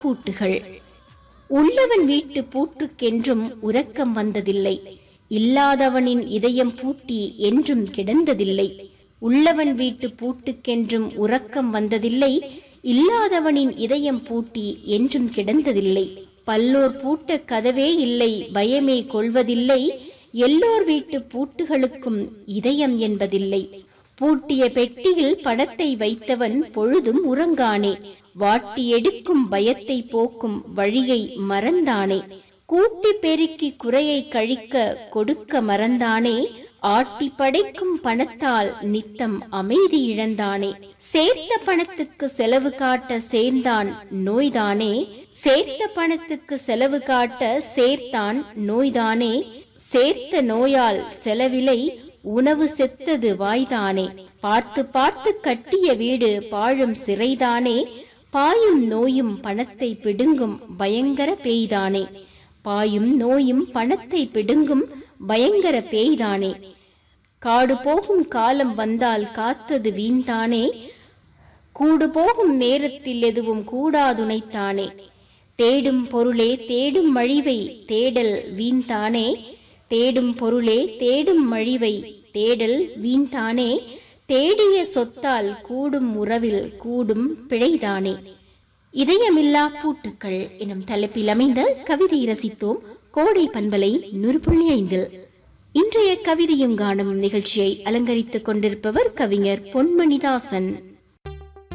பூட்டுகள் உள்ளவன் வீட்டு பூட்டுக்கென்றும் உறக்கம் வந்ததில்லை இல்லாதவனின் இதயம் பூட்டி என்றும் கிடந்ததில்லை உள்ளவன் வீட்டு பூட்டுக்கென்றும் உறக்கம் வந்ததில்லை இல்லாதவனின் இதயம் பூட்டி என்றும் கிடந்ததில்லை பல்லோர் பூட்ட கதவே இல்லை பயமே கொள்வதில்லை எல்லோர் வீட்டு பூட்டுகளுக்கும் இதயம் என்பதில்லை பூட்டிய பெட்டியில் பணத்தை வைத்தவன் பொழுதும் உறங்கானே வாட்டி எடுக்கும் பயத்தை போக்கும் வழியை மறந்தானே கூட்டி பெருக்கி குறையை கழிக்க கொடுக்க மறந்தானே ஆட்டி படைக்கும் பணத்தால் நித்தம் அமைதி இழந்தானே சேர்த்த பணத்துக்கு செலவு காட்ட சேர்ந்தான் நோய்தானே சேர்த்த பணத்துக்கு செலவு காட்ட சேர்த்தான் நோய்தானே சேர்த்த நோயால் செலவிலை உணவு செத்தது வாய்தானே பார்த்து பார்த்து கட்டிய வீடு பாழும் சிறைதானே பாயும் நோயும் பணத்தை பிடுங்கும் பயங்கர பேய்தானே பாயும் நோயும் பணத்தை பிடுங்கும் பயங்கர பேய்தானே காடு போகும் காலம் வந்தால் காத்தது வீண்தானே கூடு போகும் நேரத்தில் எதுவும் கூடாதுனைத்தானே தேடும் பொருளே தேடும் மழிவை தேடல் வீண்தானே தேடும் பொருளே தேடும் மழிவை தேடல் வீண்தானே தேடிய சொத்தால் கூடும் உறவில் கூடும் பிழைதானே இதயமில்லா பூட்டுக்கள் எனும் தலைப்பில் அமைந்த கவிதை ரசித்தோம் கோடை பண்பலை நூறு புள்ளி ஐந்தில் இன்றைய கவிதையும் காணும் நிகழ்ச்சியை அலங்கரித்துக் கொண்டிருப்பவர் கவிஞர் பொன்மணிதாசன்